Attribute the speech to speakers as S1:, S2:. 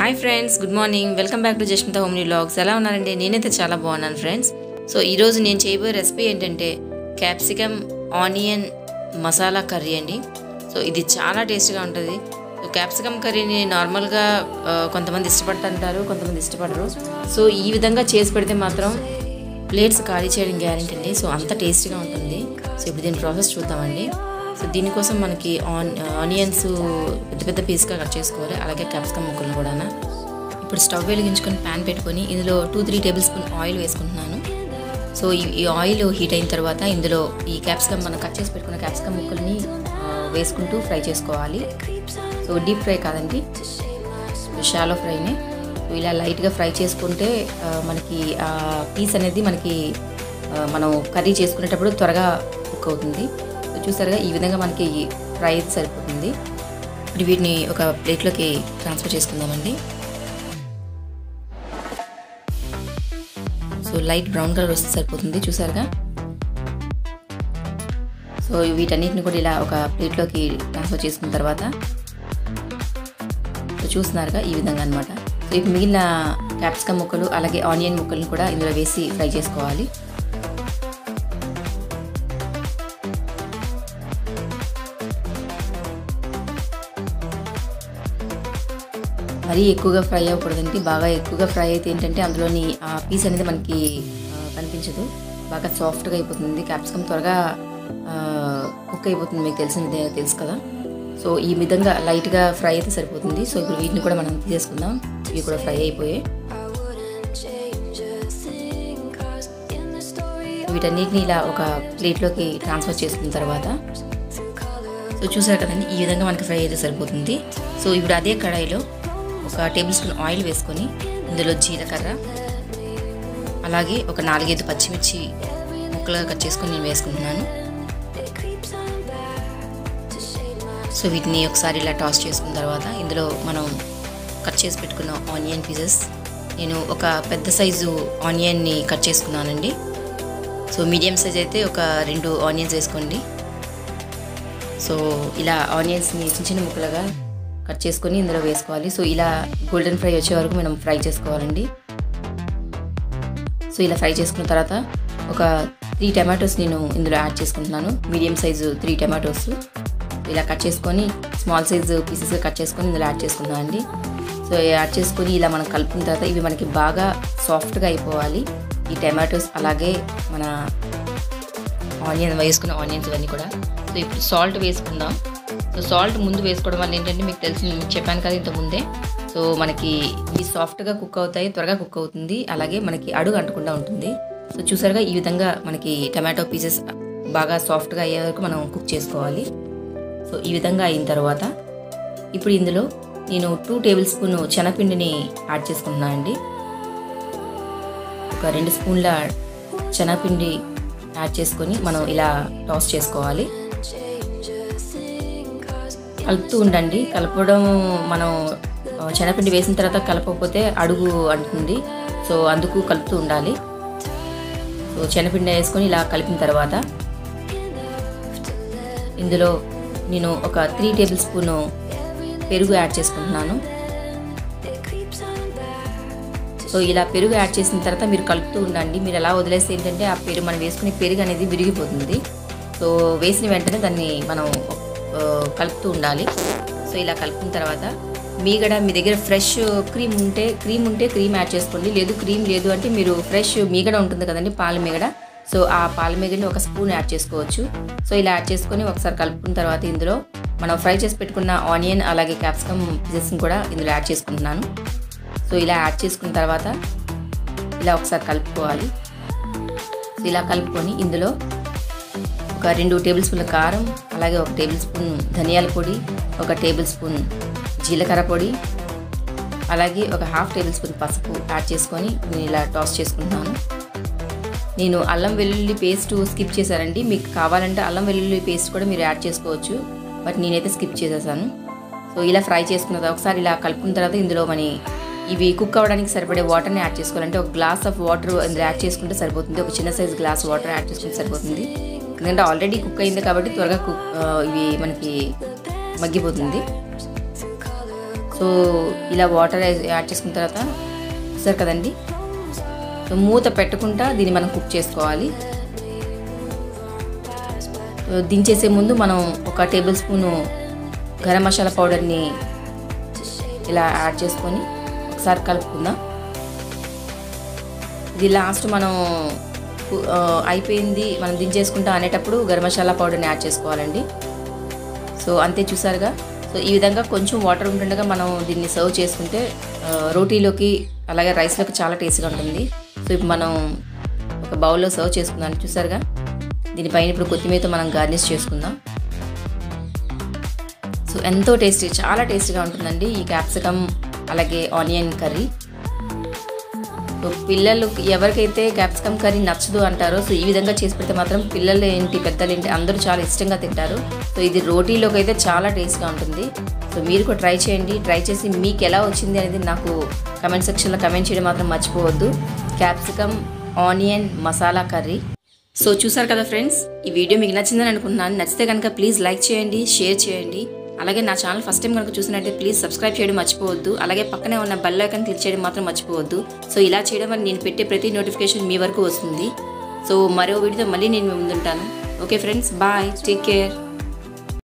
S1: hi friends good morning welcome back to Jasmitha homely vlogs ఎలా ఉన్నారండి నేనైతే చాలా బాగున్నాను ఫ్రెండ్స్ సో ఈరోజు నేను చేయబోయే రెసిపీ ఏంటంటే క్యాప్సికమ్ ఆనియన్ మసాలా కర్రీ అండి సో ఇది చాలా టేస్ట్గా ఉంటుంది సో క్యాప్సికమ్ కర్రీని నార్మల్గా ఆ, కొంతమంది ఇష్టపడుతుంటారు కొంతమంది ఇష్టపడరు సో ఈ విధంగా చేసి పెడితే మాత్రం ప్లేట్స్ ఖాళీ చేయడం గ్యారెంటీ అండి సో అంత టేస్టీగా ఉంటుంది సో ఇప్పుడు దీని ప్రాసెస్ చూద్దామండి సో దీనికోసం మనకి ఆన్ ఆనియన్స్ పెద్ద పెద్ద పీస్గా కట్ చేసుకోవాలి అలాగే క్యాప్సికమ్ ముక్కలు కూడా ఇప్పుడు స్టవ్ వెలిగించుకొని ప్యాన్ పెట్టుకొని ఇందులో two three tablespoon oil వేసుకుంటున్నాను సో ఈ ఈ ఆయిల్ హీట్ అయిన తర్వాత ఇందులో ఈ క్యాప్సికమ్ మనం కట్ చేసి పెట్టుకున్న క్యాప్సికమ్ ముక్కల్ని ఆ, వేసుకుంటూ ఫ్రై చేసుకోవాలి సో డీప్ ఫ్రై కాదండి షాలో ఫ్రైనే సో ఇలా లైట్గా ఫ్రై చేసుకుంటే ఆ, మనకి ఆ పీస్ అనేది మనకి ఆ, మనం కర్రీ చేసుకునేటప్పుడు త్వరగా కుక్ అవుతుంది సో చూసారుగా ఈ విధంగా మనకి ఫ్రై అయితే సరిపోతుంది ఇప్పుడు వీటిని ఒక ప్లేట్లోకి ట్రాన్స్ఫర్ చేసుకుందామండి సో లైట్ బ్రౌన్ కలర్ వస్తే సరిపోతుంది చూసారుగా సో వీటన్నిటిని కూడా ఇలా ఒక ప్లేట్లోకి ట్రాన్స్ఫర్ చేసుకున్న తర్వాత సో చూస్తున్నారుగా ఈ విధంగా అనమాట సో ఇప్పుడు మిగిలిన క్యాప్సికమ్ ముక్కలు అలాగే ఆనియన్ ముక్కలను కూడా ఇందులో వేసి ఫ్రై చేసుకోవాలి మరీ ఎక్కువగా ఫ్రై అవ్వకూడదండి బాగా ఎక్కువగా ఫ్రై అయితే ఏంటంటే అందులోని ఆ పీస్ అనేది మనకి ఆ, కనిపించదు బాగా సాఫ్ట్గా అయిపోతుంది క్యాప్సికమ్ త్వరగా కుక్ అయిపోతుంది మీకు తెలిసిందే తెలుసు కదా సో ఈ విధంగా లైట్గా ఫ్రై అయితే సరిపోతుంది సో ఇప్పుడు వీటిని కూడా మనం తీసేసుకుందాం ఇవి కూడా ఫ్రై అయిపోయాయి వీటన్నిటిని ఇలా ఒక ప్లేట్లోకి ట్రాన్స్ఫర్ చేసుకున్న తర్వాత సో చూసారు కదండి ఈ విధంగా మనకి ఫ్రై అయితే సరిపోతుంది సో ఇప్పుడు అదే కడాయిలో ఒక టేబుల్ స్పూన్ ఆయిల్ వేసుకొని ఇందులో జీలకర్ర అలాగే ఒక నాలుగైదు పచ్చిమిర్చి ముక్కలుగా కట్ చేసుకొని నేను వేసుకుంటున్నాను సో వీటిని ఒకసారి ఇలా టాస్ చేసుకున్న తర్వాత ఇందులో మనం కట్ చేసి పెట్టుకున్న ఆనియన్ పీసెస్ నేను ఒక పెద్ద సైజు ఆనియన్ని కట్ చేసుకున్నానండి సో మీడియం సైజ్ అయితే ఒక రెండు ఆనియన్స్ వేసుకోండి సో ఇలా ఆనియన్స్ని చిన్న చిన్న ముక్కలుగా కట్ చేసుకొని ఇందులో వేసుకోవాలి సో ఇలా గోల్డెన్ ఫ్రై వచ్చే వరకు మనం ఫ్రై చేసుకోవాలండి సో ఇలా ఫ్రై చేసుకున్న తర్వాత ఒక త్రీ టమాటోస్ నేను ఇందులో యాడ్ చేసుకుంటున్నాను మీడియం సైజు త్రీ టమాటోస్ ఇలా కట్ చేసుకొని స్మాల్ సైజు పీసెస్గా కట్ చేసుకొని ఇందులో యాడ్ చేసుకుంటున్నాను అండి సో యాడ్ చేసుకొని ఇలా మనం కలుపుకున్న తర్వాత ఇవి మనకి బాగా సాఫ్ట్గా అయిపోవాలి ఈ టమాటోస్ అలాగే మన ఆనియన్ వేసుకున్న ఆనియన్స్ ఇవన్నీ కూడా సో ఇప్పుడు సాల్ట్ వేసుకుందాం సో సాల్ట్ ముందు వేసుకోవడం వల్ల ఏంటంటే మీకు తెలిసి మీకు చెప్పాను కదా ఇంత ముందే సో మనకి ఇవి సాఫ్ట్గా కుక్ అవుతాయి త్వరగా కుక్ అవుతుంది అలాగే మనకి అడుగు అంటకుండా ఉంటుంది సో చూసారుగా ఈ విధంగా మనకి టమాటో పీసెస్ బాగా సాఫ్ట్గా అయ్యే వరకు మనం కుక్ చేసుకోవాలి సో ఈ విధంగా అయిన తర్వాత ఇప్పుడు ఇందులో నేను టూ టేబుల్ స్పూన్ శనగపిండిని యాడ్ చేసుకుంటున్నాను అండి ఒక రెండు స్పూన్ల శనగపిండి యాడ్ చేసుకొని మనం ఇలా టాస్ చేసుకోవాలి కలుపుతూ ఉండండి కలపడం మనం ఆ, శనగపిండి వేసిన తర్వాత కలపకపోతే అడుగు అంటుంది సో అందుకు కలుపుతూ ఉండాలి సో శనగపిండి వేసుకొని ఇలా కలిపిన తర్వాత ఇందులో నేను ఒక త్రీ టేబుల్ స్పూన్ పెరుగు యాడ్ చేసుకుంటున్నాను సో ఇలా పెరుగు యాడ్ చేసిన తర్వాత మీరు కలుపుతూ ఉండండి మీరు ఎలా వదిలేస్తే ఏంటంటే ఆ పెరుగు మనం వేసుకునే పెరుగు అనేది విరిగిపోతుంది సో వేసిన వెంటనే దాన్ని మనం ఆ, కలుపుతూ ఉండాలి సో ఇలా కలుపుకున్న తర్వాత మీగడ మీ దగ్గర ఫ్రెష్ క్రీమ్ ఉంటే క్రీమ్ ఉంటే క్రీమ్ యాడ్ చేసుకోండి లేదు క్రీమ్ లేదు అంటే మీరు ఫ్రెష్ మీగడ ఉంటుంది కదండి పాల మీగడ సో ఆ పాల మీగడని ఒక స్పూన్ యాడ్ చేసుకోవచ్చు సో ఇలా యాడ్ చేసుకొని ఒకసారి కలుపుకున్న తర్వాత ఇందులో మనం ఫ్రై చేసి పెట్టుకున్న ఆనియన్ అలాగే క్యాప్సికమ్ పీసెస్ని కూడా ఇందులో యాడ్ చేసుకుంటున్నాను సో ఇలా యాడ్ చేసుకున్న తర్వాత ఇలా ఒకసారి కలుపుకోవాలి సో ఇలా కలుపుకొని ఇందులో ఒక రెండు టేబుల్ స్పూన్ల కారం అలాగే ఒక టేబుల్ స్పూన్ ధనియాల పొడి ఒక టేబుల్ స్పూన్ జీలకర్ర పొడి అలాగే ఒక హాఫ్ టేబుల్ స్పూన్ పసుపు యాడ్ చేసుకొని నేను ఇలా టాస్ చేసుకుంటున్నాను నేను అల్లం వెల్లుల్లి పేస్ట్ స్కిప్ చేశానండి మీకు కావాలంటే అల్లం వెల్లుల్లి పేస్ట్ కూడా మీరు యాడ్ చేసుకోవచ్చు బట్ నేనైతే స్కిప్ చేసేసాను సో ఇలా ఫ్రై చేసుకున్న తర్వాత ఒకసారి ఇలా కలుపుకున్న తర్వాత ఇందులో మన ఇవి కుక్ అవ్వడానికి సరిపడే వాటర్ని యాడ్ చేసుకోవాలంటే ఒక గ్లాస్ ఆఫ్ వాటర్ ఇందులో యాడ్ చేసుకుంటే సరిపోతుంది ఒక చిన్న సైజ్ గ్లాస్ వాటర్ యాడ్ చేసుకుంటే సరిపోతుంది ఎందుకంటే ఆల్రెడీ కుక్ అయింది కాబట్టి త్వరగా కుక్ ఆ, ఇవి మనకి మగ్గిపోతుంది సో ఇలా వాటర్ యాడ్ చేసుకున్న తర్వాత చూసారు కదండి సో మూత పెట్టకుండా దీన్ని మనం కుక్ చేసుకోవాలి సో దించేసే ముందు మనం ఒక టేబుల్ స్పూను గరం మసాలా పౌడర్ని ఇలా యాడ్ చేసుకొని ఒకసారి కలుపుకుందాం ఇది లాస్ట్ మనం కు- ఆ, అయిపోయింది మనం దించేసుకుంటాం అనేటప్పుడు గరం మసాలా పౌడర్ని యాడ్ చేసుకోవాలండి సో అంతే చూసారుగా సో ఈ విధంగా కొంచెం వాటర్ ఉంటుండగా మనం దీన్ని సర్వ్ చేసుకుంటే ఆ, రోటీలోకి అలాగే రైస్లోకి చాలా టేస్ట్గా ఉంటుంది సో ఇప్పుడు మనం ఒక బౌల్లో సర్వ్ చేసుకుందాం చూసారుగా దీనిపైన ఇప్పుడు కొత్తిమీరతో మనం గార్నిష్ చేసుకుందాం సో ఎంతో టేస్టీ చాలా టేస్టీగా ఉంటుందండి ఈ క్యాప్సికమ్ అలాగే ఆనియన్ కర్రీ సో పిల్లలు ఎవరికైతే క్యాప్సికమ్ కర్రీ నచ్చదు అంటారో సో ఈ విధంగా చేసి పెడితే మాత్రం పిల్లలు ఏంటి పెద్దలు ఏంటి అందరూ చాలా ఇష్టంగా తింటారు సో ఇది రోటీలోకి అయితే చాలా టేస్ట్గా ఉంటుంది సో మీరు కూడా ట్రై చేయండి ట్రై చేసి మీకు ఎలా వచ్చింది అనేది నాకు కమెంట్ సెక్షన్లో కమెంట్ చేయడం మాత్రం మర్చిపోవద్దు capsicum onion masala curry so చూసారు కదా ఫ్రెండ్స్ ఈ వీడియో మీకు నచ్చిందని అనుకుంటున్నాను నచ్చితే కనుక ప్లీజ్ లైక్ చేయండి షేర్ చేయండి అలాగే నా ఛానల్ ఫస్ట్ టైం కనుక చూసినట్టే ప్లీజ్ సబ్స్క్రైబ్ చేయడం మర్చిపోవద్దు అలాగే పక్కనే ఉన్న బెల్ ఐకాన్ క్లిక్ చేయడం మాత్రం మర్చిపోవద్దు సో ఇలా చేయడం వల్ల నేను పెట్టే ప్రతి నోటిఫికేషన్ మీ వరకు వస్తుంది సో మరో వీడియోతో మళ్ళీ నేను మీ ముందుంటాను okay friends bye take care